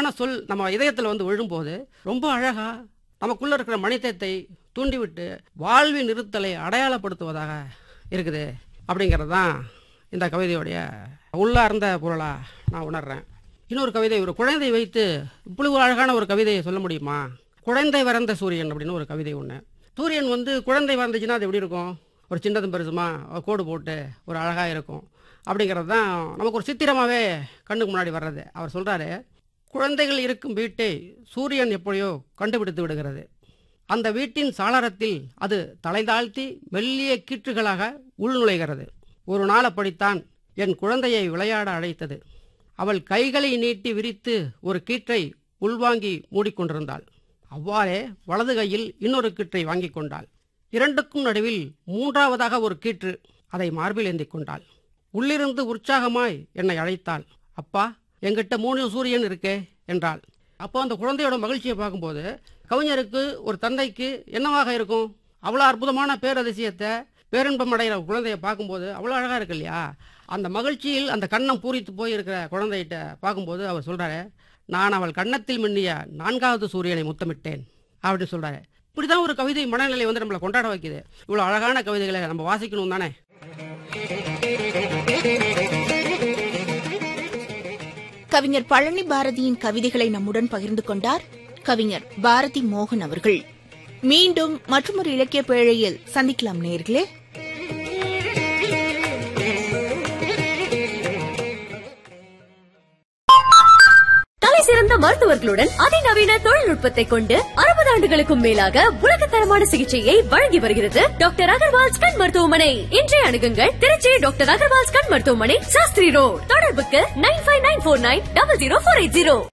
அழகான சொல் நம்ம இதயத்தில் வந்து விழும்போது ரொம்ப அழகா நமக்குள்ள இருக்கிற மனிதத்தை தூண்டிவிட்டு வாழ்வின் இருத்தலை அடையாளப்படுத்துவதாக இருக்குது அப்படிங்கிறது தான் இந்த கவிதையுடைய உள்ளார்ந்த பொருளா நான் உணர்றேன் இன்னொரு கவிதை ஒரு குழந்தை வைத்து இப்படி ஒரு அழகான ஒரு கவிதையை சொல்ல முடியுமா குழந்தை வறந்த சூரியன் அப்படின்னு ஒரு கவிதை ஒன்று சூரியன் வந்து குழந்தை வறந்துச்சுன்னா அது எப்படி இருக்கும் ஒரு சின்னதும் பெருசுமா ஒரு கோடு போட்டு ஒரு அழகாக இருக்கும் அப்படிங்கிறது தான் நமக்கு ஒரு சித்திரமாகவே கண்ணுக்கு முன்னாடி வர்றது அவர் சொல்கிறாரு குழந்தைகள் இருக்கும் வீட்டை சூரியன் எப்படியோ கண்டுபிடித்து விடுகிறது அந்த வீட்டின் சாளரத்தில் அது தலைதாழ்த்தி மெல்லிய கீற்றுகளாக உள்நுழைகிறது ஒரு நாள் அப்படித்தான் என் குழந்தையை விளையாட அழைத்தது அவள் கைகளை நீட்டி விரித்து ஒரு கீற்றை உள்வாங்கி மூடிக்கொண்டிருந்தாள் அவ்வாறே வலது கையில் இன்னொரு கீற்றை வாங்கி கொண்டாள் இரண்டுக்கும் நடுவில் மூன்றாவதாக ஒரு கீற்று அதை மார்பில் ஏந்தி கொண்டாள் உள்ளிருந்து உற்சாகமாய் என்னை அழைத்தாள் அப்பா எங்கிட்ட மூணு சூரியன் இருக்கே என்றாள் அப்போ அந்த குழந்தையோட மகிழ்ச்சியை பார்க்கும்போது கவிஞருக்கு ஒரு தந்தைக்கு என்னவாக இருக்கும் அவ்வளோ அற்புதமான பேரதிசயத்தை பேரின்பம் அடைகிற குழந்தைய பார்க்கும்போது அவ்வளோ அழகாக இருக்கு இல்லையா அந்த மகிழ்ச்சியில் அந்த கண்ணம் பூரித்து போய் இருக்கிற குழந்தைகிட்ட பார்க்கும்போது அவர் சொல்கிறாரு நான் அவள் கன்னத்தில் மின்னிய நான்காவது சூரியனை முத்தமிட்டேன் அப்படின்னு சொல்கிறாரு இப்படி தான் ஒரு கவிதை மனநிலை வந்து நம்மளை கொண்டாட வைக்குது இவ்வளோ அழகான கவிதைகளை நம்ம வாசிக்கணும் தானே கவிஞர் பழனி பாரதியின் கவிதைகளை நம்முடன் பகிர்ந்து கொண்டார் கவிஞர் பாரதி மோகன் அவர்கள் மீண்டும் மற்றொரு இலக்கிய பேழையில் சந்திக்கலாம் நேர்களே தலை சிறந்த மருத்துவர்களுடன் அதிநவீன தொழில்நுட்பத்தை கொண்டு அறுபது ஆண்டுகளுக்கும் மேலாக உலகத்தரமான சிகிச்சையை வழங்கி வருகிறது டாக்டர் அகர்வால்ஸ் கண் மருத்துவமனை இன்றைய அணுகுங்கள் திருச்சி டாக்டர் அகர்வால்ஸ் கண் மருத்துவமனை சாஸ்திரி ரோட் தொடர்புக்கு nine five nine four nine double zero four eight zero